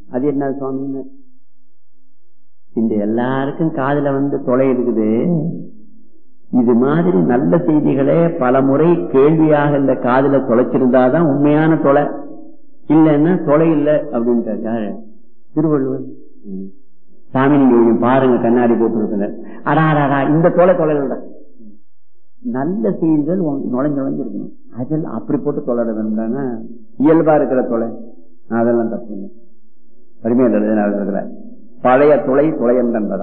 அது என்ன சுவாமின்னு இந்த எல்லாருக்கும் காதுல வந்து தொலை இருக்குது இது மாதிரி நல்ல செய்திகளே பல முறை கேள்வியாக இந்த காதுல தொலைச்சிருந்தாதான் உண்மையான தொலை இல்லைன்னா தொலை இல்லை அப்படின்ட்டாரு யாரு திருவள்ளுவர் ம். சாமி நீங்க கொஞ்சம் பாருங்க கண்ணாடி போட்டு அடா அடா இந்த தொலை தொலைல நல்ல செய்திகள் உன் நுழைஞ்சு நுழைஞ்சிருக்கணும் அதெல்லாம் அப்படி போட்டு தொலைற வேண்டாம்னா இயல்பா இருக்கிற தொலை அதெல்லாம் தப்பு இல்லை வறுமையில் இருக்கிற பழைய துளை துளை என்பதா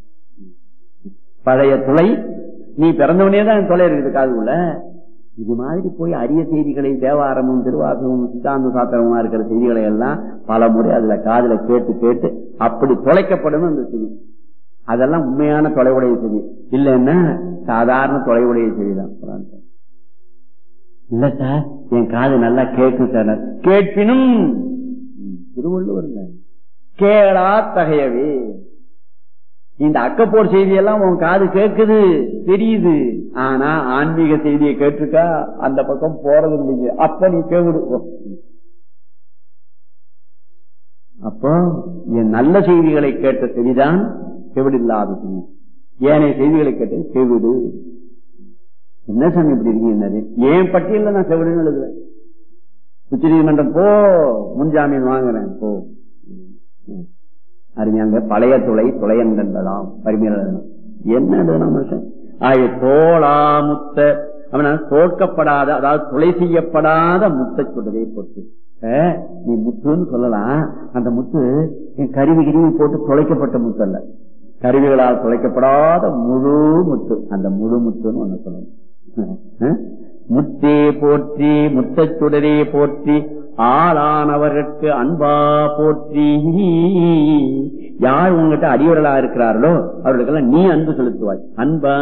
பழைய துளை நீ பிறந்தவனே தான் தொலை இருக்குது காதுக்குள்ள இது மாதிரி போய் அரிய செய்திகளை தேவாரமும் திருவாசகமும் சித்தாந்த சாத்திரமா இருக்கிற செய்திகளை எல்லாம் பல முறை அதுல காதுல கேட்டு கேட்டு அப்படி தொலைக்கப்படும் அந்த செய்தி அதெல்லாம் உண்மையான தொலைவுடைய செய்தி இல்லைன்னா சாதாரண தொலைவுடைய செய்தி தான் இல்ல சார் என் காது நல்லா கேட்கும் சார் கேட்பினும் திருவள்ளுவர் கேளா தகையவே இந்த அக்கப்போர் செய்தியெல்லாம் உன் காது கேட்குது தெரியுது ஆனா ஆன்மீக செய்தியை கேட்டிருக்கா அந்த பக்கம் போறது இல்லைங்க அப்ப நீ கேவிடு அப்போ என் நல்ல செய்திகளை கேட்ட செவிதான் செவிடில்லாதது ஏனைய செய்திகளை கேட்ட செவிடு என்ன சாமி இப்படி இருக்கீங்க ஏன் பட்டியல நான் செவிடுன்னு எழுதுறேன் உச்ச நீதிமன்றம் போ முன்ஜாமீன் வாங்குறேன் போ அருமையாங்க பழைய துளை துளை என்பதாம் வறுமையில் என்ன எழுதணும் மனுஷன் ஆகிய தோளா முத்த அவன தோற்கப்படாத அதாவது துளை செய்யப்படாத முத்தை சொல்றதே போட்டு நீ முத்துன்னு சொல்லலாம் அந்த முத்து கருவி கிருவி போட்டு துளைக்கப்பட்ட முத்து அல்ல கருவிகளால் துளைக்கப்படாத முழு முத்து அந்த முழு முத்துன்னு ஒண்ணு சொல்லணும் முத்தே போற்றி முத்தச்சுடரே போற்றி ஆளானவர்களுக்கு அன்பா போற்றி யார் உங்ககிட்ட அடியவர்களா இருக்கிறார்களோ அவர்களுக்கெல்லாம் நீ அன்பு செலுத்துவாய் அன்பா